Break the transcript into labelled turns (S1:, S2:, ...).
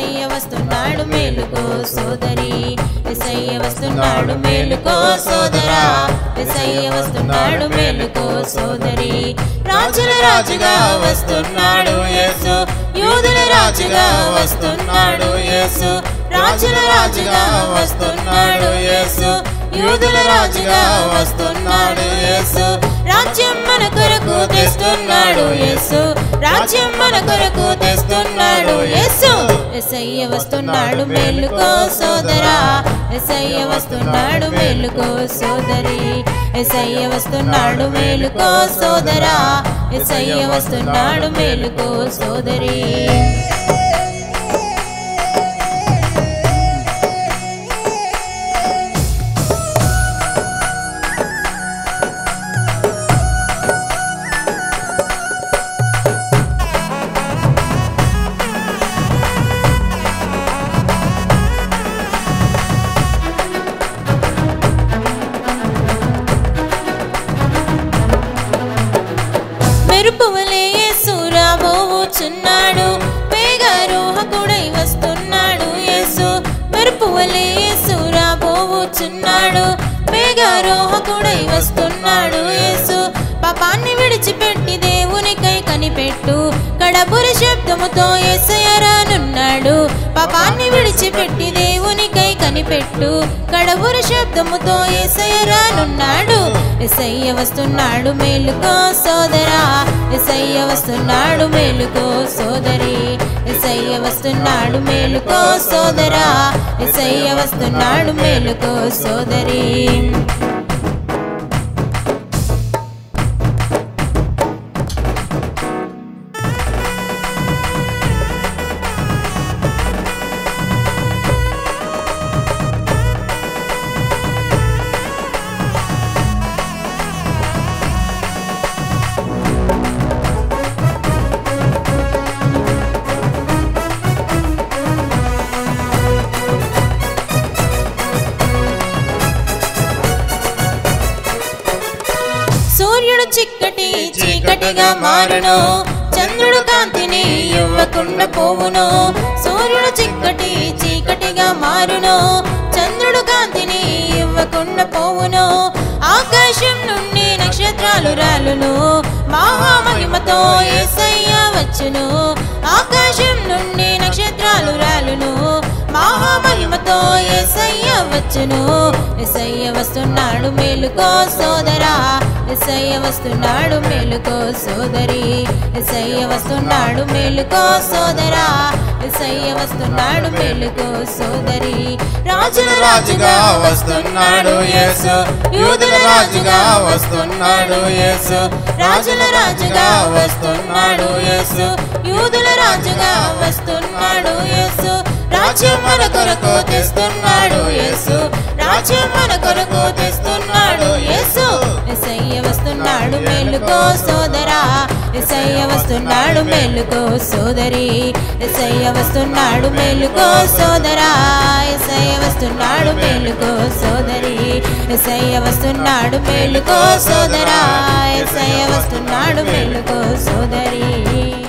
S1: ఎసయ్య వస్తున్నాడు మేలుకో సోదరి ఎసయ్య వస్తున్నాడు మేలుకో సోదరా ఎసయ్య వస్తున్నాడు మేలుకో సోదరి రాజుల రాజుగా వస్తున్నాడు యేసు యూదుల రాజుగా వస్తున్నాడు యేసు రాజుల రాజుగా వస్తున్నాడు యేసు యూదుల రాజుగా వస్తున్నాడు యేసు రాజ్యం మన కొరకు తెస్తున్నాడు యేసు రాజ్యం మన కొరకు తెస్తున్నాడు యేసు ఎసయ్య వస్తున్నాడు మేలుకో సోదరా ఎసయ్య వస్తున్నాడు మేలుకో సోదరి ఎసయ్య వస్తున్నాడు మేలుకో సోదరా ఎసయ్య వస్తున్నాడు మేలుకో సోదరి మెరుపు వలె యేసు రాబోచున్నాడు పేగారోహకుడై వస్తున్నాడు యేసు మెరుపు వలె యేసు రాబోచున్నాడు పేగారోహకుడై వస్తున్నాడు యేసు పాపాన్ని విడిచిపెట్టి దేవునికై కనిపెట్టు కడబురి శబ్దముతో ఏసయరానున్నాడు పాపాన్ని విడిచిపెట్టి దేవునికై కనిపెట్టు కడబురి శబ్దముతో ఏసయరానున్నాడు ఎసయ్య వస్తున్నాడు మేలుకో సోదరా ఎసయ్య వస్తున్నాడు మేలుకో సోదరి ఎసయ్య వస్తున్నాడు మేలుకో సోదరా ఎసయ్య వస్తున్నాడు మేలుకో సోదరి సూర్యుడు చిక్కటి చీకటిగా మారును చంద్రుడు కాంతిని ఇవ్వకుండా పోవును సూర్యుడు చిక్కటి చీకటిగా మారును చంద్రుడు కాంతిని ఇవ్వకుండా పోవును ఆకాశం నుండి నక్షత్రాలు రాలును మహామహిమతో ఏసయ్య వచ్చును ఆకాశం నుండి నక్షత్రాలు రాలును మహామహిమతో ఏసయ్య వచ్చును ఎసయ్య వస్తున్నాడు మేలుకో సోదరా ఎసయ్య వస్తున్నాడు మేలుకో సోదరి ఎసయ్య వస్తున్నాడు మేలుకో సోదరా ఎసయ్య వస్తున్నాడు మేలుకో సోదరి రాజుల రాజుగా వస్తున్నాడు యేసు యూదుల రాజుగా వస్తున్నాడు యేసు రాజుల రాజుగా వస్తున్నాడు యేసు యూదుల రాజుగా వస్తున్నాడు యేసు రాజ్యం మన కొరకు తెస్తున్నాడు యేసు రాజ్యం మన కొరకు తెస్తున్నాడు యేసు ఎసయ్య వస్తున్నాడు మేలుకో సోదరా ఎసయ్య వస్తున్నాడు మేలుకో సోదరి ఎసయ్య వస్తున్నాడు మేలుకో సోదరా ఎసయ్య వస్తున్నాడు మేలుకో సోదరి ఎసయ్య వస్తున్నాడు మేలుకో సోదరా ఎసయ్య వస్తున్నాడు మేలుకో సోదరి